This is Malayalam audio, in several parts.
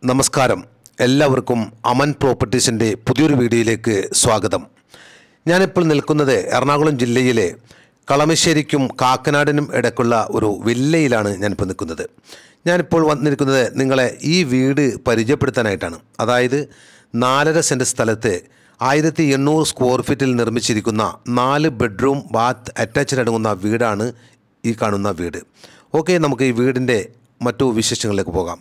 നമസ്കാരം എല്ലാവർക്കും അമൻ പ്രോപ്പർട്ടീസിൻ്റെ പുതിയൊരു വീഡിയോയിലേക്ക് സ്വാഗതം ഞാനിപ്പോൾ നിൽക്കുന്നത് എറണാകുളം ജില്ലയിലെ കളമശ്ശേരിക്കും കാക്കനാടിനും ഇടയ്ക്കുള്ള ഒരു വില്ലയിലാണ് ഞാനിപ്പോൾ നിൽക്കുന്നത് ഞാനിപ്പോൾ വന്നിരിക്കുന്നത് നിങ്ങളെ ഈ വീട് പരിചയപ്പെടുത്താനായിട്ടാണ് അതായത് നാലര സെൻറ്റ് സ്ഥലത്ത് ആയിരത്തി എണ്ണൂറ് സ്ക്വയർ ഫീറ്റിൽ നിർമ്മിച്ചിരിക്കുന്ന നാല് ബെഡ്റൂം ബാത്ത് അറ്റാച്ച്ഡ് അടങ്ങുന്ന വീടാണ് ഈ കാണുന്ന വീട് ഓക്കെ നമുക്ക് ഈ വീടിൻ്റെ മറ്റു വിശേഷങ്ങളിലേക്ക് പോകാം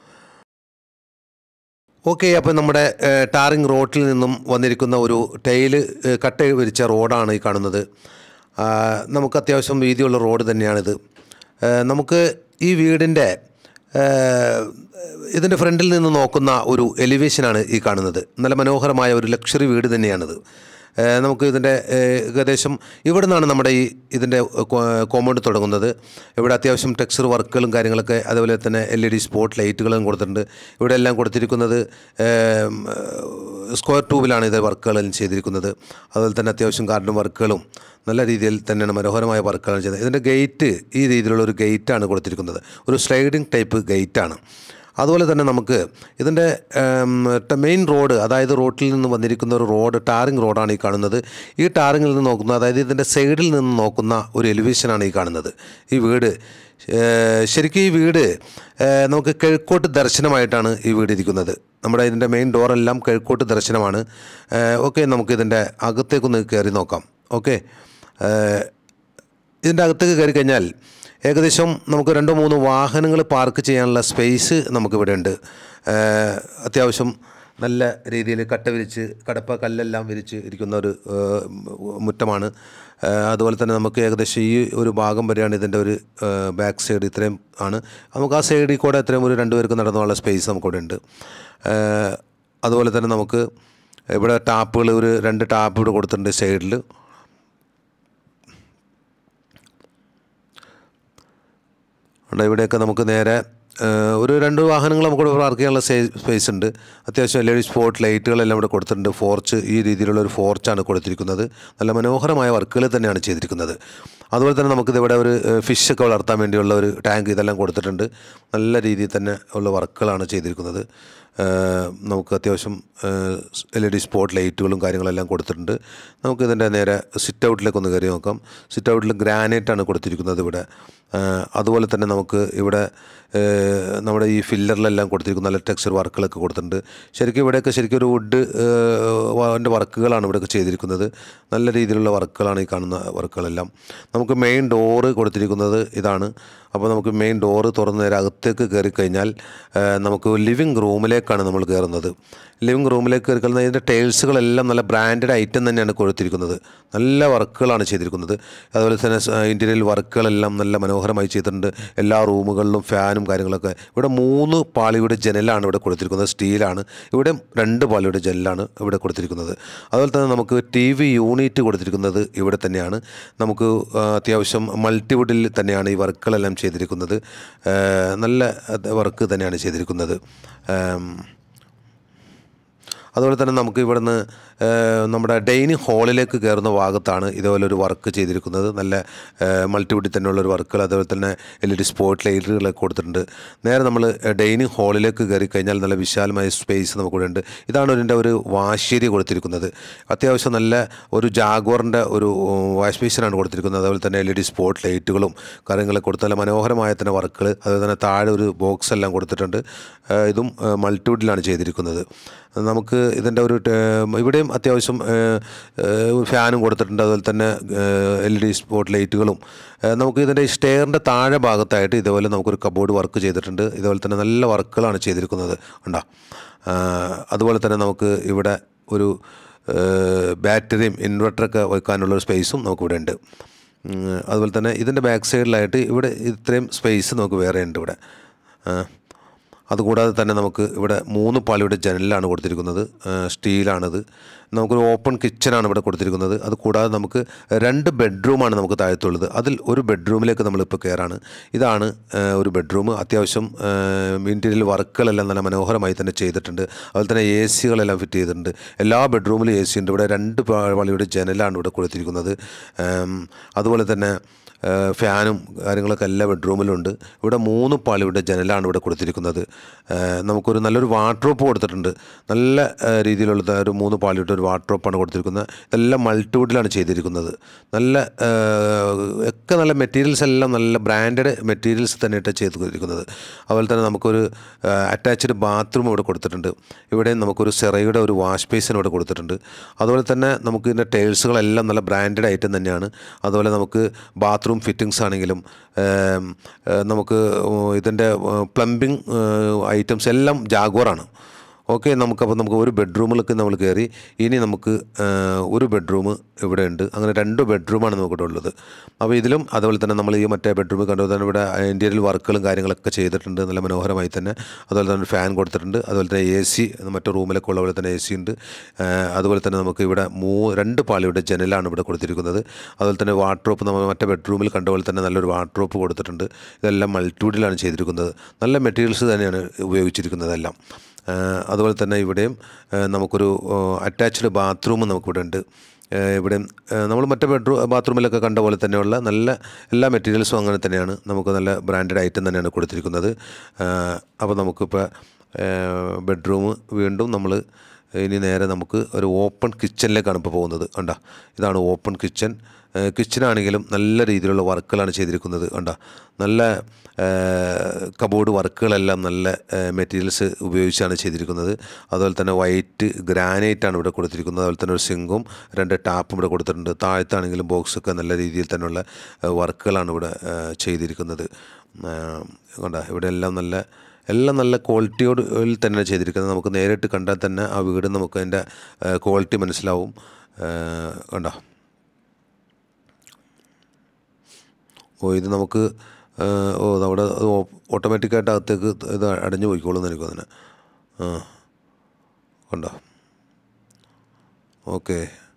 ഓക്കെ അപ്പോൾ നമ്മുടെ ഏഹ്, ടാറിംഗ് റോട്ടിൽ നിന്നും വന്നിരിക്കുന്ന ഒരു ടൈല് ഏഹ്, കട്ട വിരിച്ച റോഡാണ് ഈ കാണുന്നത് ആ, നമുക്ക് അത്യാവശ്യം വീതിയുള്ള റോഡ് തന്നെയാണിത് ഏഹ്, നമുക്ക് ഈ വീടിൻ്റെ ഏഹ്, ഇതിൻ്റെ ഫ്രണ്ടിൽ നിന്ന് നോക്കുന്ന ഒരു എലിവേഷനാണ് ഈ കാണുന്നത് നല്ല മനോഹരമായ ഒരു ലക്ഷറി വീട് തന്നെയാണിത് ഏഹ്, നമുക്ക് ഇതിൻ്റെ ഏഹ്, ഏകദേശം ഇവിടെ നിന്നാണ് നമ്മുടെ ഈ ഇതിൻ്റെ കോമ്പൗണ്ട് തുടങ്ങുന്നത് ഇവിടെ അത്യാവശ്യം ടെക്സ്ചർ വർക്കുകളും കാര്യങ്ങളൊക്കെ അതുപോലെ തന്നെ എൽ ഇ ഡി സ്പോട്ട് ലൈറ്റുകളും കൊടുത്തിട്ടുണ്ട് ഇവിടെ എല്ലാം കൊടുത്തിരിക്കുന്നത് ഏം, സ്ക്വയർ ട്യൂബിലാണ് ഇത് വർക്കുകളെല്ലാം ചെയ്തിരിക്കുന്നത് അതുപോലെ തന്നെ അത്യാവശ്യം ഗാർഡൻ വർക്കുകളും നല്ല രീതിയിൽ തന്നെയാണ് മനോഹരമായ വർക്കുകളാണ് ചെയ്തത് ഇതിൻ്റെ ഗേറ്റ് ഈ രീതിയിലുള്ള ഒരു ഗേറ്റാണ് കൊടുത്തിരിക്കുന്നത് ഒരു സ്ലൈഡിംഗ് ടൈപ്പ് ഗേറ്റാണ് അതുപോലെ തന്നെ നമുക്ക് ഇതിൻ്റെ മെയിൻ റോഡ് അതായത് റോട്ടിൽ നിന്ന് വന്നിരിക്കുന്ന ഒരു റോഡ് ടാറിംഗ് റോഡാണ് ഈ കാണുന്നത് ഈ ടാറിങ്ങിൽ നിന്ന് നോക്കുന്ന അതായത് ഇതിൻ്റെ സൈഡിൽ നിന്ന് നോക്കുന്ന ഒരു എലിവേഷനാണ് ഈ കാണുന്നത് ഈ വീട് ഏഹ് ശരിക്കും ഈ വീട് ഏഹ് നമുക്ക് കിഴക്കോട്ട് ദർശനമായിട്ടാണ് ഈ വീട് ഇരിക്കുന്നത് നമ്മുടെ ഇതിൻ്റെ മെയിൻ ഡോറെല്ലാം കിഴക്കോട്ട് ദർശനമാണ് ഓക്കെ നമുക്ക് ഇതിൻ്റെ അകത്തേക്കൊന്ന് കയറി നോക്കാം ഓക്കെ ഇതിൻ്റെ അകത്തേക്ക് കയറി കഴിഞ്ഞാൽ ഏകദേശം നമുക്ക് രണ്ടോ മൂന്നോ വാഹനങ്ങൾ പാർക്ക് ചെയ്യാനുള്ള സ്പേസ് നമുക്കിവിടെ ഉണ്ട് ഏഹ് അത്യാവശ്യം നല്ല രീതിയിൽ കട്ട വിരിച്ച് കടപ്പ കല്ലെല്ലാം വിരിച്ച് ഇരിക്കുന്ന ഒരു ഏഹ് മുറ്റമാണ് ഏഹ് അതുപോലെ തന്നെ നമുക്ക് ഏകദേശം ഈ ഒരു ഭാഗം വരെയാണ് ഇതിൻ്റെ ഒരു ബാക്ക് സൈഡ് ഇത്രയും ആണ് നമുക്ക് ആ സൈഡിൽ കൂടെ ഇത്രയും ഒരു രണ്ട് പേർക്ക് നടന്നുള്ള സ്പേസ് നമുക്കിവിടെ ഉണ്ട് ഏഹ് അതുപോലെ തന്നെ നമുക്ക് ഇവിടെ ടാപ്പുകൾ ഒരു രണ്ട് ടാപ്പ് ഇവിടെ കൊടുത്തിട്ടുണ്ട് സൈഡിൽ ഉണ്ട് ഇവിടെയൊക്കെ നമുക്ക് നേരെ ഏഹ്, ഒരു രണ്ട് വാഹനങ്ങൾ നമുക്ക് ഇവിടെ പാർക്ക് ചെയ്യാനുള്ള സ്പേസ് ഉണ്ട് അത്യാവശ്യം എൽ ഇ ഡി സ്പോട്ട് ലൈറ്റുകളെല്ലാം ഇവിടെ കൊടുത്തിട്ടുണ്ട് ഫോർച്ച് ഈ രീതിയിലുള്ള ഒരു ഫോർച്ചാണ് കൊടുത്തിരിക്കുന്നത് നല്ല മനോഹരമായ വർക്കുകൾ തന്നെയാണ് ചെയ്തിരിക്കുന്നത് അതുപോലെ തന്നെ നമുക്കിത് ഇവിടെ ഒരു ഫിഷൊക്കെ വളർത്താൻ വേണ്ടിയുള്ള ഒരു ടാങ്ക് ഇതെല്ലാം കൊടുത്തിട്ടുണ്ട് നല്ല രീതിയിൽ തന്നെ ഉള്ള വർക്കുകളാണ് ചെയ്തിരിക്കുന്നത് ഏഹ്, നമുക്ക് അത്യാവശ്യം എൽ ഇ ഡി സ്പോട്ട് ലൈറ്റുകളും കാര്യങ്ങളെല്ലാം കൊടുത്തിട്ടുണ്ട് നമുക്ക് ഇതിൻ്റെ നേരെ സിറ്റ് ഔട്ടിലേക്ക് ഒന്ന് കയറി നോക്കാം സിറ്റ് ഔട്ടിൽ ഗ്രാനൈറ്റാണ് കൊടുത്തിരിക്കുന്നത് ഇവിടെ ഏഹ്, അതുപോലെ തന്നെ നമുക്ക് ഇവിടെ ഏഹ്, നമ്മുടെ ഈ ഫില്ലറിലെല്ലാം കൊടുത്തിരിക്കുന്ന നല്ല ടെക്സ്ചർ വർക്കുകളൊക്കെ കൊടുത്തിട്ടുണ്ട് ശരിക്കും ഇവിടെയൊക്കെ ശരിക്കും ഒരു വുഡ് അതിൻ്റെ വർക്കുകളാണ് ഇവിടെയൊക്കെ ചെയ്തിരിക്കുന്നത് നല്ല രീതിയിലുള്ള വർക്കുകളാണ് ഈ കാണുന്ന വർക്കുകളെല്ലാം നമുക്ക് മെയിൻ ഡോറ് കൊടുത്തിരിക്കുന്നത് ഇതാണ് അപ്പോൾ നമുക്ക് മെയിൻ ഡോറ് തുറന്ന് നേരെ അകത്തേക്ക് കയറി കഴിഞ്ഞാൽ ഏഹ്, നമുക്ക് ലിവിങ് റൂമിലേക്കാണ് നമ്മൾ കയറുന്നത് ലിവിങ് റൂമിലേക്ക് കയറി കഴിഞ്ഞാൽ ഇതിൻ്റെ ടൈൽസുകളെല്ലാം നല്ല ബ്രാൻഡഡ് ഐറ്റം തന്നെയാണ് കൊടുത്തിരിക്കുന്നത് നല്ല വർക്കുകളാണ് ചെയ്തിരിക്കുന്നത് അതുപോലെ തന്നെ ഇൻറ്റീരിയൽ വർക്കുകളെല്ലാം നല്ല മനോഹരമായി ചെയ്തിട്ടുണ്ട് എല്ലാ റൂമുകളിലും ഫാനും കാര്യങ്ങളൊക്കെ ഇവിടെ മൂന്ന് പാളിയുടെ ജനലാണ് ഇവിടെ കൊടുത്തിരിക്കുന്നത് സ്റ്റീലാണ് ഇവിടെ രണ്ട് പാളിയുടെ ജനലാണ് ഇവിടെ കൊടുത്തിരിക്കുന്നത് അതുപോലെ തന്നെ നമുക്ക് ടി വി യൂണിറ്റ് കൊടുത്തിരിക്കുന്നത് ഇവിടെ തന്നെയാണ് നമുക്ക് ആ, അത്യാവശ്യം മൾട്ടിവുഡിൽ തന്നെയാണ് ഈ വർക്കുകളെല്ലാം ചെയ്തിരിക്കുന്നത് ആ, നല്ല വർക്ക് തന്നെയാണ് ചെയ്തിരിക്കുന്നത് ആം, അതുപോലെ തന്നെ നമുക്ക് ഇവിടുന്ന് ഏഹ്, നമ്മുടെ ഡൈനിങ് ഹാളിലേക്ക് കയറുന്ന ഭാഗത്താണ് ഇതുപോലെ ഒരു വർക്ക് ചെയ്തിരിക്കുന്നത് നല്ല മൾട്ടിവുഡിൽ തന്നെയുള്ള ഒരു വർക്കുകൾ അതുപോലെ തന്നെ എൽ ഇ ഡി സ്പോട്ട് ലൈറ്റുകളൊക്കെ കൊടുത്തിട്ടുണ്ട് നേരെ നമ്മൾ ഡൈനിങ് ഹാളിലേക്ക് കയറി കഴിഞ്ഞാൽ നല്ല വിശാലമായ സ്പേസ് നമുക്കിവിടെ ഉണ്ട് ഇതാണ് ഇതിൻ്റെ ഒരു വാശേരി കൊടുത്തിരിക്കുന്നത് അത്യാവശ്യം നല്ല ഒരു ജാഗ്വറിൻ്റെ ഒരു വാഷ് ബേസിനാണ് കൊടുത്തിരിക്കുന്നത് അതുപോലെ തന്നെ എൽ ഇ ഡി സ്പോട്ട് ലൈറ്റുകളും കാര്യങ്ങളൊക്കെ കൊടുത്ത് നല്ല മനോഹരമായ തന്നെ വർക്കുകൾ അതുപോലെ തന്നെ താഴെ ഒരു ബോക്സ് എല്ലാം കൊടുത്തിട്ടുണ്ട് ഏഹ്, ഇതും മൾട്ടിവുഡിലാണ് ചെയ്തിരിക്കുന്നത് നമുക്ക് ഇതിൻ്റെ ഒരു ടേ- ഇവിടെയും അത്യാവശ്യം ഏഹ്, ഏഹ്, ഫാനും കൊടുത്തിട്ടുണ്ട് അതുപോലെ തന്നെ എൽ ഇ ഡി സ്പോട്ട് ലൈറ്റുകളും ഏഹ്, നമുക്ക് ഇതിൻ്റെ സ്റ്റെയറിൻ്റെ താഴെ ഭാഗത്തായിട്ട് ഇതുപോലെ നമുക്കൊരു കബോർഡ് വർക്ക് ചെയ്തിട്ടുണ്ട് ഇതുപോലെ തന്നെ നല്ല വർക്കുകളാണ് ചെയ്തിരിക്കുന്നത് ഉണ്ടോ അതുപോലെ തന്നെ നമുക്ക് ഇവിടെ ഒരു ഏഹ്, ബാറ്ററിയും ഇൻവെർട്ടറൊക്കെ വെക്കാനുള്ളൊരു സ്പേസും നമുക്കിവിടെ ഉണ്ട് ഉം, അതുപോലെ തന്നെ ഇതിൻ്റെ ബാക്ക് സൈഡിലായിട്ട് ഇവിടെ ഇത്രയും സ്പേസ് നമുക്ക് വേറെ ഉണ്ട് ഇവിടെ ആ. അതുകൂടാതെ തന്നെ നമുക്ക് ഇവിടെ മൂന്ന് പാളിയുടെ ജനലാണ് കൊടുത്തിരിക്കുന്നത് ആ, സ്റ്റീലാണിത് നമുക്കൊരു ഓപ്പൺ കിച്ചണാണ് ഇവിടെ കൊടുത്തിരിക്കുന്നത് അത് കൂടാതെ നമുക്ക് രണ്ട് ബെഡ്റൂമാണ് നമുക്ക് താഴത്തുള്ളത് അതിൽ ഒരു ബെഡ്റൂമിലേക്ക് നമ്മളിപ്പോൾ കയറാണ് ഇതാണ് ആ, ഒരു ബെഡ്റൂം അത്യാവശ്യം ഇൻറ്റീരിയൽ വർക്കുകളെല്ലാം നല്ല മനോഹരമായി തന്നെ ചെയ്തിട്ടുണ്ട് അതുപോലെ തന്നെ എ സികളെല്ലാം ഫിറ്റ് ചെയ്തിട്ടുണ്ട് എല്ലാ ബെഡ്റൂമിലും എ സി ഉണ്ട് ഇവിടെ രണ്ട് പാളിയുടെ ജനലാണ് ഇവിടെ കൊടുത്തിരിക്കുന്നത് ആം, അതുപോലെ തന്നെ ഏഹ് ഫാനും കാര്യങ്ങളൊക്കെ എല്ലാ ബെഡ്റൂമിലുണ്ട് ഇവിടെ മൂന്ന് പാളിയുടെ ജനലാണ് ഇവിടെ കൊടുത്തിരിക്കുന്നത് ഏഹ് നമുക്കൊരു നല്ലൊരു വാർഡ്രോപ്പ് കൊടുത്തിട്ടുണ്ട് നല്ല ഏഹ് രീതിയിലുള്ള ഒരു മൂന്ന് പാളിയുടെ ഒരു വാർഡ്രോപ്പാണ് കൊടുത്തിരിക്കുന്നത് ഇതെല്ലാം മൾട്ടിവുഡിലാണ് ചെയ്തിരിക്കുന്നത് നല്ല ഏഹ് ഒക്കെ നല്ല മെറ്റീരിയൽസ് എല്ലാം നല്ല ബ്രാൻഡഡ് മെറ്റീരിയൽസ് തന്നെയിട്ട് ചെയ്തിരിക്കുന്നത് അതുപോലെ തന്നെ നമുക്കൊരു അറ്റാച്ച്ഡ് ബാത്റൂം ഇവിടെ കൊടുത്തിട്ടുണ്ട് ഇവിടെ നമുക്കൊരു സെറയുടെ ഒരു വാഷ് ബേസിൻ ഇവിടെ കൊടുത്തിട്ടുണ്ട് അതുപോലെ തന്നെ നമുക്ക് ഇതിൻ്റെ ടൈൽസുകളെല്ലാം നല്ല ബ്രാൻഡഡ് ഐറ്റം തന്നെയാണ് അതുപോലെ നമുക്ക് ബാത്റൂം ഫിറ്റിങ്സ് ആണെങ്കിലും ഏം, ഏ, നമുക്ക് ഇതിൻ്റെ പ്ലംബിംഗ് ഐറ്റംസ് എല്ലാം ജാഗ്വറാണ് ഓക്കെ നമുക്കപ്പോൾ നമുക്ക് ഒരു ബെഡ്റൂമിലേക്ക് നമ്മൾ കയറി ഇനി നമുക്ക് ആ, ഒരു ബെഡ്റൂം ഇവിടെ ഉണ്ട് അങ്ങനെ രണ്ട് ബെഡ്റൂമാണ് നമുക്കിവിടെ ഉള്ളത് അപ്പോൾ ഇതിലും അതുപോലെ തന്നെ നമ്മൾ ഈ മറ്റേ ബെഡ്റൂമിൽ കണ്ടു തന്നെ ഇവിടെ ഇൻറ്റീരിയൽ വർക്കുകളും കാര്യങ്ങളൊക്കെ ചെയ്തിട്ടുണ്ട് നല്ല മനോഹരമായി തന്നെ അതുപോലെ തന്നെ ഒരു ഫാൻ കൊടുത്തിട്ടുണ്ട് അതുപോലെ തന്നെ എ സി മറ്റു റൂമിലൊക്കെ ഉള്ള പോലെ തന്നെ എ സി ഉണ്ട് ആ, അതുപോലെ തന്നെ നമുക്ക് ഇവിടെ മൂ രണ്ട് പാളിയുടെ ജനലാണ് ഇവിടെ കൊടുത്തിരിക്കുന്നത് അതുപോലെ തന്നെ വാർഡ്രോപ്പ് നമ്മൾ മറ്റേ ബെഡ്റൂമിൽ കണ്ട പോലെ തന്നെ നല്ലൊരു വാർഡ്രോപ്പ് കൊടുത്തിട്ടുണ്ട് ഇതെല്ലാം മൾട്ടിവുഡിലാണ് ചെയ്തിരിക്കുന്നത് നല്ല മെറ്റീരിയൽസ് തന്നെയാണ് ഉപയോഗിച്ചിരിക്കുന്നതെല്ലാം ആ, അതുപോലെ തന്നെ ഇവിടെയും ആ, നമുക്കൊരു അറ്റാച്ച്ഡ് ബാത്റൂം നമുക്കിവിടെ ഉണ്ട് ആ, ഇവിടെ നമ്മൾ മറ്റേ ബെഡ്റൂം ബാത്റൂമിലൊക്കെ കണ്ട പോലെ തന്നെയുള്ള നല്ല എല്ലാ മെറ്റീരിയൽസും അങ്ങനെ തന്നെയാണ് നമുക്ക് നല്ല ബ്രാൻഡഡ് ഐറ്റം തന്നെയാണ് കൊടുത്തിരിക്കുന്നത് ആ, അപ്പോൾ നമുക്കിപ്പോൾ ബെഡ്റൂം വീണ്ടും നമ്മൾ ഇനി നേരെ നമുക്ക് ഒരു ഓപ്പൺ കിച്ചണിലേക്കാണ് ഇപ്പോൾ പോകുന്നത് കണ്ട ഇതാണ് ഓപ്പൺ കിച്ചൺ കിച്ചണാണെങ്കിലും നല്ല രീതിയിലുള്ള വർക്കുകളാണ് ചെയ്തിരിക്കുന്നത് കണ്ട നല്ല കബോർഡ് വർക്കുകളെല്ലാം നല്ല മെറ്റീരിയൽസ് ഉപയോഗിച്ചാണ് ചെയ്തിരിക്കുന്നത് അതുപോലെ തന്നെ വൈറ്റ് ഗ്രാനൈറ്റാണ് ഇവിടെ കൊടുത്തിരിക്കുന്നത് അതുപോലെ തന്നെ ഒരു സിങ്കും രണ്ട് ടാപ്പും ഇവിടെ കൊടുത്തിട്ടുണ്ട് താഴത്താണെങ്കിലും ബോക്സൊക്കെ നല്ല രീതിയിൽ തന്നെയുള്ള വർക്കുകളാണ് ഇവിടെ ആ, ചെയ്തിരിക്കുന്നത് ആ, കണ്ട ഇവിടെ എല്ലാം നല്ല എല്ലാം നല്ല ക്വാളിറ്റിയോട് തന്നെയാണ് ചെയ്തിരിക്കുന്നത് നമുക്ക് നേരിട്ട് കണ്ടാൽ തന്നെ ആ വീട് നമുക്ക് അതിൻ്റെ ക്വാളിറ്റി മനസ്സിലാവും ആ, കണ്ടോ ഓ ഇത് നമുക്ക് ആ, ഓ അവിടെ ഓട്ടോമാറ്റിക്കായിട്ട് അകത്തേക്ക് ഇത് അടഞ്ഞു പോയിക്കോളും എന്ന് എനിക്ക് തന്നെ ആ കണ്ടോ ഓക്കെ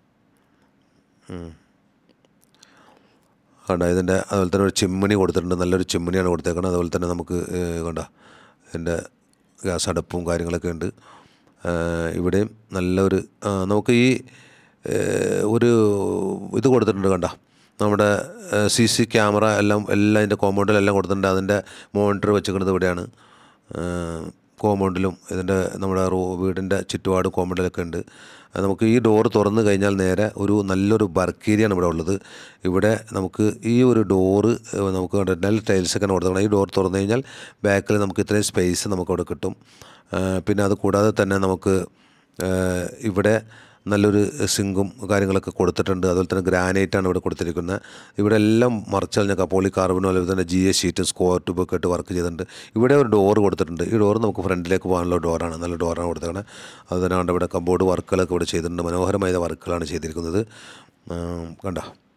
കണ്ട ഇതിൻ്റെ അതുപോലെ തന്നെ ഒരു ചിമ്മിണി കൊടുത്തിട്ടുണ്ട് നല്ലൊരു ചിമ്മിണിയാണ് കൊടുത്തേക്കുന്നത് അതുപോലെ തന്നെ നമുക്ക് ഏഹ്, കണ്ട ഇതിൻ്റെ ഗ്യാസ് അടുപ്പും കാര്യങ്ങളൊക്കെ ഉണ്ട് ഏഹ്, ഇവിടെയും നല്ലൊരു ആ, നമുക്ക് ഈ ഏഹ്, ഒരു ഇത് കൊടുത്തിട്ടുണ്ട് കണ്ട നമ്മുടെ സി സി ക്യാമറ എല്ലാം എല്ലാം അതിൻ്റെ കോമ്പൗണ്ടിലെല്ലാം കൊടുത്തിട്ടുണ്ട് അതിൻ്റെ മോണിറ്റർ വെച്ചിരിക്കുന്നത് ഇവിടെയാണ് കോമ്പൗണ്ടിലും ഇതിൻ്റെ നമ്മുടെ റോ വീടിൻ്റെ ചുറ്റുപാട് കോമ്പൗണ്ടിലൊക്കെ ഉണ്ട് അത് നമുക്ക് ഈ ഡോറ് തുറന്നു കഴിഞ്ഞാൽ നേരെ ഒരു നല്ലൊരു വർക്ക് ഏരിയയാണ് ഇവിടെ ഉള്ളത് ഇവിടെ നമുക്ക് ഈ ഒരു ഡോറ് നമുക്ക് കണ്ട നല്ല ടൈൽസൊക്കെ കൊടുത്തണം ഈ ഡോർ തുറന്നു കഴിഞ്ഞാൽ ബാക്കിൽ നമുക്ക് ഇത്രയും സ്പേസ് നമുക്ക് അവിടെ കിട്ടും ആ, പിന്നെ അത് കൂടാതെ തന്നെ നമുക്ക് ആ, ഇവിടെ നല്ലൊരു സിങ്കും കാര്യങ്ങളൊക്കെ കൊടുത്തിട്ടുണ്ട് അതുപോലെ തന്നെ ഗ്രാനൈറ്റാണ് ഇവിടെ കൊടുത്തിരിക്കുന്നത് ഇവിടെ എല്ലാം മറിച്ചളിഞ്ഞ കപ്പോളി കാർബണും അതുപോലെ തന്നെ ജി എസ് ഷീറ്റും സ്ക്വയർ ട്യൂബൊക്കെ ഇട്ട് വർക്ക് ചെയ്തിട്ടുണ്ട് ഇവിടെ ഒരു ഡോറ് കൊടുത്തിട്ടുണ്ട് ഈ ഡോറ് നമുക്ക് ഫ്രണ്ടിലേക്ക് പോകാനുള്ള ഡോറാണ് നല്ല ഡോറാണ് കൊടുത്തേക്കണത് അത് തന്നെ കണ്ട ഇവിടെ കബോർഡ് വർക്കുകളൊക്കെ ഇവിടെ ചെയ്തിട്ടുണ്ട് മനോഹരമായ വർക്കുകളാണ് ചെയ്തിരിക്കുന്നത് ആ, കണ്ട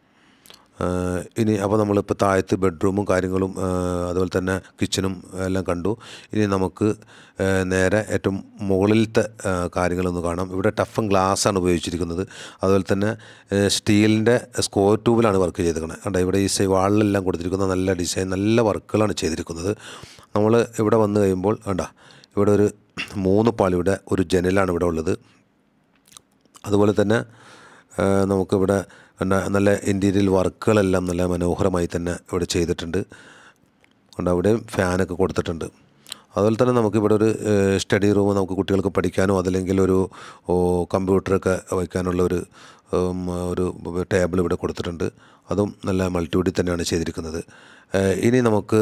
ആഹ് ഇനി അപ്പോൾ നമ്മളിപ്പോൾ താഴത്ത് ബെഡ്റൂമും കാര്യങ്ങളും ആഹ് അതുപോലെ തന്നെ കിച്ചണും എല്ലാം കണ്ടു ഇനി നമുക്ക് ആഹ് നേരെ ഏറ്റവും മുകളിലത്തെ ആഹ് കാര്യങ്ങളൊന്ന് കാണാം ഇവിടെ ടഫൻ ഗ്ലാസ്സാണ് ഉപയോഗിച്ചിരിക്കുന്നത് അതുപോലെ തന്നെ സ്റ്റീലിൻ്റെ സ്കോർ ട്യൂബിലാണ് വർക്ക് ചെയ്തിരിക്കുന്നത് കണ്ട ഇവിടെ ഈ സൈ വാളിലെല്ലാം കൊടുത്തിരിക്കുന്ന നല്ല ഡിസൈൻ നല്ല വർക്കുകളാണ് ചെയ്തിരിക്കുന്നത് നമ്മൾ ഇവിടെ വന്നു കഴിയുമ്പോൾ കണ്ട ഇവിടെ ഒരു മൂന്ന് പാളിയുടെ ഒരു ജനലാണ് ഇവിടെ ഉള്ളത് അതുപോലെ തന്നെ ആ, നമുക്കിവിടെ എന്നാ നല്ല ഇൻറ്റീരിയൽ വർക്കുകളെല്ലാം നല്ല മനോഹരമായി തന്നെ ഇവിടെ ചെയ്തിട്ടുണ്ട് അതുകൊണ്ട് അവിടെയും ഫാനൊക്കെ കൊടുത്തിട്ടുണ്ട് അതുപോലെ തന്നെ നമുക്കിവിടെ ഒരു സ്റ്റഡി റൂം നമുക്ക് കുട്ടികൾക്ക് പഠിക്കാനോ അതല്ലെങ്കിൽ ഒരു ഓ, കമ്പ്യൂട്ടറൊക്കെ വയ്ക്കാനുള്ള ഒരു ഉം, ഒരു ടേബിൾ ഇവിടെ കൊടുത്തിട്ടുണ്ട് അതും നല്ല മൾട്ടിവുഡിൽ തന്നെയാണ് ചെയ്തിരിക്കുന്നത് ആ, ഇനി നമുക്ക്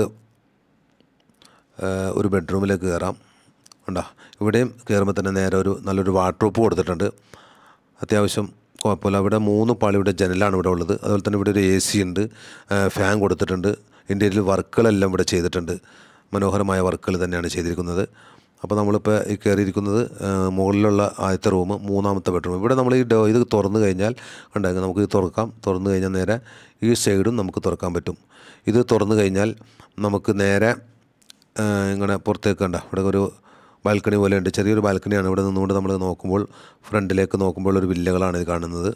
ആ, ഒരു ബെഡ്റൂമിലേക്ക് കയറാം ഉണ്ടോ ഇവിടെയും കയറുമ്പോൾ തന്നെ നേരെ ഒരു നല്ലൊരു വാർഡ്രോപ്പ് കൊടുത്തിട്ടുണ്ട് അത്യാവശ്യം കുഴപ്പമില്ല ഇവിടെ മൂന്ന് പാളിയുടെ ജനലാണ് ഇവിടെ ഉള്ളത് അതുപോലെ തന്നെ ഇവിടെ ഒരു എ സി ഉണ്ട് ആ, ഫാൻ കൊടുത്തിട്ടുണ്ട് ഇൻറ്റീരിയൽ വർക്കുകളെല്ലാം ഇവിടെ ചെയ്തിട്ടുണ്ട് മനോഹരമായ വർക്കുകൾ തന്നെയാണ് ചെയ്തിരിക്കുന്നത് അപ്പോൾ നമ്മളിപ്പോൾ ഈ കയറിയിരിക്കുന്നത് ആ, മുകളിലുള്ള ആദ്യത്തെ റൂം മൂന്നാമത്തെ ബെഡ്റൂം ഇവിടെ നമ്മൾ ഈ ഡോ ഇത് തുറന്നു കഴിഞ്ഞാൽ ഉണ്ടാകും നമുക്ക് ഇത് തുറക്കാം തുറന്നു കഴിഞ്ഞാൽ നേരെ ഈ സൈഡും നമുക്ക് തുറക്കാൻ പറ്റും ഇത് തുറന്നു കഴിഞ്ഞാൽ നമുക്ക് നേരെ ആ, ഇങ്ങനെ പുറത്തേക്ക് കണ്ട ഇവിടെ ഒരു ബാൽക്കണി പോലെ ഉണ്ട് ചെറിയൊരു ബാൽക്കണിയാണ് ഇവിടെ നിന്നുകൊണ്ട് നമ്മൾ നോക്കുമ്പോൾ ഫ്രണ്ടിലേക്ക് നോക്കുമ്പോൾ ഒരു വില്ലകളാണ് ഇത് കാണുന്നത്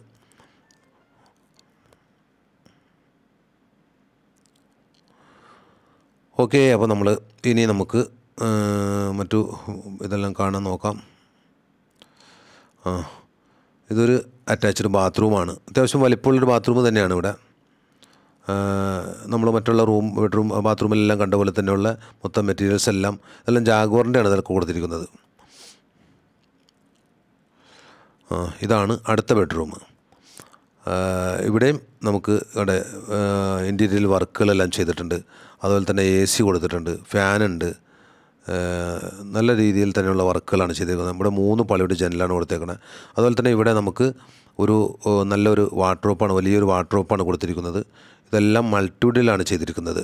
ഓക്കെ അപ്പോൾ നമ്മൾ ഇനി നമുക്ക് ആ, മറ്റു ഇതെല്ലാം കാണാൻ നോക്കാം ആ ഇതൊരു അറ്റാച്ച്ഡ് ബാത്റൂമാണ് അത്യാവശ്യം വലിപ്പമുള്ളൊരു ബാത്റൂം തന്നെയാണ് ഇവിടെ നമ്മൾ മറ്റുള്ള റൂം ബെഡ്റൂം ബാത്റൂമിലെല്ലാം കണ്ട പോലെ തന്നെയുള്ള മൊത്തം മെറ്റീരിയൽസ് എല്ലാം എല്ലാം ജാഗോറിൻ്റെയാണ് ഇതിലൊക്കെ കൊടുത്തിരിക്കുന്നത് ആ, ഇതാണ് അടുത്ത ബെഡ്റൂം ഇവിടെയും നമുക്ക് ഇവിടെ ഇൻറ്റീരിയൽ വർക്കുകളെല്ലാം ചെയ്തിട്ടുണ്ട് അതുപോലെ തന്നെ എ സി കൊടുത്തിട്ടുണ്ട് ഫാനുണ്ട് നല്ല രീതിയിൽ തന്നെയുള്ള വർക്കുകളാണ് ചെയ്തിരിക്കുന്നത് നമ്മുടെ മൂന്ന് പളിയുടെ ജനലാണ് കൊടുത്തേക്കുന്നത് അതുപോലെ തന്നെ ഇവിടെ നമുക്ക് ഒരു ഓ, നല്ലൊരു വാർഡ്രോപ്പാണ് വലിയൊരു വാർഡ്രോപ്പാണ് കൊടുത്തിരിക്കുന്നത് ഇതെല്ലാം മൾട്ടിവുഡിലാണ് ചെയ്തിരിക്കുന്നത്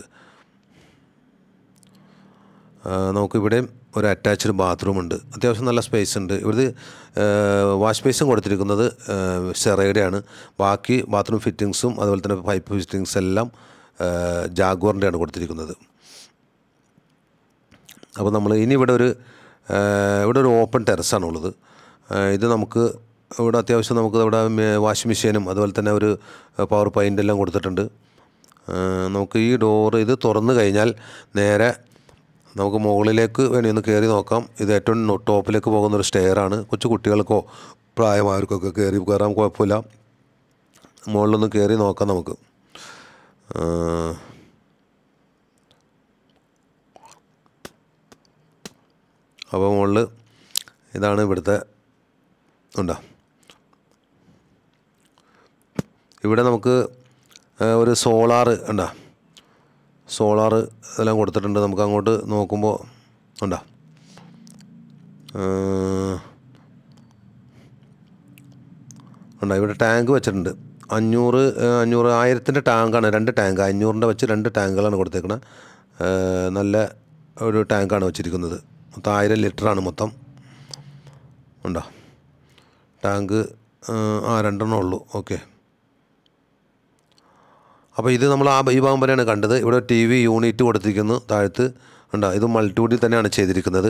ആ, നമുക്കിവിടെയും ഒരു അറ്റാച്ച്ഡ് ബാത്റൂം ഉണ്ട് അത്യാവശ്യം നല്ല സ്പേസ് ഉണ്ട് ഇവിടെ വാഷ് ബേസും കൊടുത്തിരിക്കുന്നത് സെറയുടെയാണ് ബാക്കി ബാത്റൂം ഫിറ്റിങ്സും അതുപോലെ തന്നെ പൈപ്പ് ഫിറ്റിങ്സ് എല്ലാം ജാഗ്വറിൻ്റെയാണ് കൊടുത്തിരിക്കുന്നത് അപ്പോൾ നമ്മൾ ഇനി ഇവിടെ ഒരു ആ, ഇവിടെ ഒരു ഓപ്പൺ ടെറസാണുള്ളത് ആ, ഇത് നമുക്ക് ഇവിടെ അത്യാവശ്യം നമുക്ക് ഇവിടെ വാഷിംഗ് മെഷീനും അതുപോലെ തന്നെ ഒരു പവർ പൈൻ്റ് എല്ലാം കൊടുത്തിട്ടുണ്ട് ആ, നമുക്ക് ഈ ഡോറ് ഇത് തുറന്നു കഴിഞ്ഞാൽ നേരെ നമുക്ക് മുകളിലേക്ക് വേണി ഒന്ന് കയറി നോക്കാം ഇത് ഏറ്റവും നോ- ടോപ്പിലേക്ക് പോകുന്ന ഒരു സ്റ്റെയറാണ് കൊച്ചു കുട്ടികൾക്കോ പ്രായമായവർക്കൊക്കെ കയറി കയറാൻ കുഴപ്പമില്ല മുകളിലൊന്ന് കയറി നോക്കാം നമുക്ക് ആ, അപ്പോൾ മുകളിൽ ഇതാണ് ഇവിടുത്തെ ഉണ്ടോ ഇവിടെ നമുക്ക് ആ, ഒരു സോളാർ ഉണ്ടോ സോളാർ എല്ലാം കൊടുത്തിട്ടുണ്ട് നമുക്ക് അങ്ങോട്ട് നോക്കുമ്പോൾ ഉണ്ടോ ഉണ്ടോ ഇവിടെ ടാങ്ക് വെച്ചിട്ടുണ്ട് അഞ്ഞൂറ് ആ, അഞ്ഞൂറ് ആയിരത്തിൻ്റെ ടാങ്കാണ് രണ്ട് ടാങ്ക് അഞ്ഞൂറിൻ്റെ വെച്ച് രണ്ട് ടാങ്കുകളാണ് കൊടുത്തേക്കുന്നത് നല്ല ഒരു ടാങ്കാണ് വെച്ചിരിക്കുന്നത് മൊത്തം ആയിരം ലിറ്ററാണ് മൊത്തം ഉണ്ടോ ടാങ്ക് ആ, ആ രണ്ടെണ്ണം ഉള്ളൂ ഓക്കെ അപ്പോൾ ഇത് നമ്മൾ ആ ഈ ഭാഗം വരെയാണ് കണ്ടത് ഇവിടെ ടി വി യൂണിറ്റ് കൊടുത്തിരിക്കുന്നു താഴത്ത് ഉണ്ടോ ഇത് മൾട്ടിവുഡിൽ തന്നെയാണ് ചെയ്തിരിക്കുന്നത്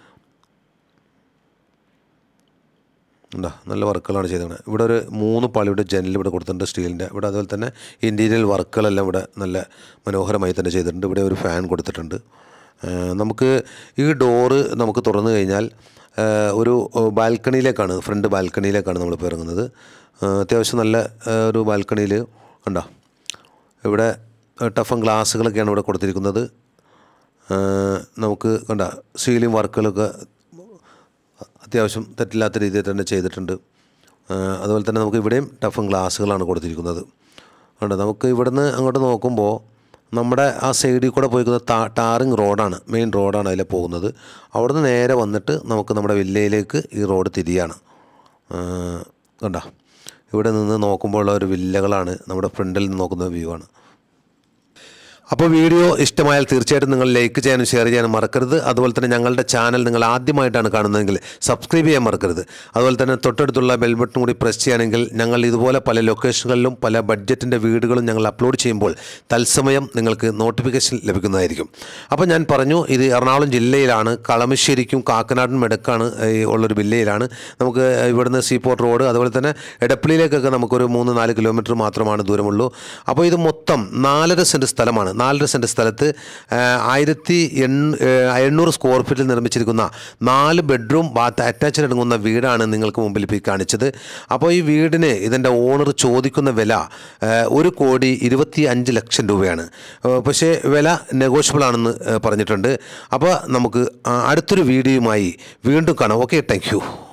ഉണ്ടോ നല്ല വർക്കുകളാണ് ചെയ്തത് ഇവിടെ ഒരു മൂന്ന് പാളിയുടെ ജനൽ ഇവിടെ കൊടുത്തിട്ടുണ്ട് സ്റ്റീലിൻ്റെ ഇവിടെ അതുപോലെ തന്നെ ഇൻറ്റീരിയൽ വർക്കുകളെല്ലാം ഇവിടെ നല്ല മനോഹരമായി തന്നെ ചെയ്തിട്ടുണ്ട് ഇവിടെ ഒരു ഫാൻ കൊടുത്തിട്ടുണ്ട് ആ, നമുക്ക് ഈ ഡോറ് നമുക്ക് തുറന്നു കഴിഞ്ഞാൽ ആ, ഒരു ബാൽക്കണിയിലേക്കാണ് ഫ്രണ്ട് ബാൽക്കണിയിലേക്കാണ് നമ്മളിപ്പോൾ ഇറങ്ങുന്നത് ആ, അത്യാവശ്യം നല്ല ആ, ഒരു ബാൽക്കണിയിൽ ഉണ്ടോ ഇവിടെ ടഫൻ ഗ്ലാസ്സുകളൊക്കെയാണ് ഇവിടെ കൊടുത്തിരിക്കുന്നത് ആ, നമുക്ക് കണ്ട സീലിംഗ് വർക്കുകളൊക്കെ അത്യാവശ്യം തെറ്റില്ലാത്ത രീതിയിൽ തന്നെ ചെയ്തിട്ടുണ്ട് ആ, അതുപോലെ തന്നെ നമുക്ക് ഇവിടെയും ടഫൻ ഗ്ലാസ്സുകളാണ് കൊടുത്തിരിക്കുന്നത് ഉണ്ട് നമുക്ക് ഇവിടുന്ന് അങ്ങോട്ട് നോക്കുമ്പോൾ നമ്മുടെ ആ സൈഡിൽ കൂടെ പോയിരിക്കുന്ന താ ടാറിങ് റോഡാണ് മെയിൻ റോഡാണ് അതിൽ പോകുന്നത് അവിടുന്ന് നേരെ വന്നിട്ട് നമുക്ക് നമ്മുടെ വില്ലയിലേക്ക് ഈ റോഡ് തിരിയാണ് ആ, കണ്ടോ ഇവിടെ നിന്ന് നോക്കുമ്പോൾ ഉള്ള ഒരു വില്ലകളാണ് നമ്മുടെ ഫ്രണ്ടിൽ നിന്ന് നോക്കുന്ന വ്യൂ ആണ് അപ്പോൾ വീഡിയോ ഇഷ്ടമായാൽ തീർച്ചയായിട്ടും നിങ്ങൾ ലൈക്ക് ചെയ്യാനും ഷെയർ ചെയ്യാനും മറക്കരുത് അതുപോലെ തന്നെ ഞങ്ങളുടെ ചാനൽ നിങ്ങൾ ആദ്യമായിട്ടാണ് കാണുന്നതെങ്കിൽ സബ്സ്ക്രൈബ് ചെയ്യാൻ മറക്കരുത് അതുപോലെ തന്നെ തൊട്ടടുത്തുള്ള ബെൽ ബട്ടൺ കൂടി പ്രസ് ചെയ്യുകയാണെങ്കിൽ ഞങ്ങൾ ഇതുപോലെ പല ലൊക്കേഷനുകളിലും പല ബഡ്ജറ്റിൻ്റെ വീടുകളും ഞങ്ങൾ അപ്ലോഡ് ചെയ്യുമ്പോൾ തത്സമയം നിങ്ങൾക്ക് നോട്ടിഫിക്കേഷൻ ലഭിക്കുന്നതായിരിക്കും അപ്പോൾ ഞാൻ പറഞ്ഞു ഇത് എറണാകുളം ജില്ലയിലാണ് കളമശ്ശേരിക്കും കാക്കനാടിനും ഇടക്കാണ് ഈ ഉള്ളൊരു ജില്ലയിലാണ് നമുക്ക് ഇവിടുന്ന് സീപോർട്ട് റോഡ് അതുപോലെ തന്നെ എടപ്പള്ളിയിലേക്കൊക്കെ നമുക്കൊരു മൂന്ന് നാല് കിലോമീറ്റർ മാത്രമാണ് ദൂരമുള്ളൂ അപ്പോൾ ഇത് മൊത്തം നാലര സെൻറ്റ് സ്ഥലമാണ് നാലര സെൻറ്റ് സ്ഥലത്ത് ആ, ആയിരത്തി എണ്ണ എണ്ണൂറ് സ്ക്വയർ ഫീറ്റിൽ നിർമ്മിച്ചിരിക്കുന്ന നാല് ബെഡ്റൂം ബാത്ത് അറ്റാച്ച്ഡ് അടങ്ങുന്ന വീടാണ് നിങ്ങൾക്ക് മുമ്പിൽ ഇപ്പോൾ ഈ കാണിച്ചത് അപ്പോൾ ഈ വീടിന് ഇതിൻ്റെ ഓണർ ചോദിക്കുന്ന വില ആ, ഒരു കോടി ഇരുപത്തി അഞ്ച് ലക്ഷം രൂപയാണ് ആ, പക്ഷേ വില നെഗോഷ്യബിൾ ആണെന്ന് ആ, പറഞ്ഞിട്ടുണ്ട് അപ്പോൾ നമുക്ക് ആ, അടുത്തൊരു വീഡിയോയുമായി വീണ്ടും കാണാം ഓക്കെ താങ്ക് യു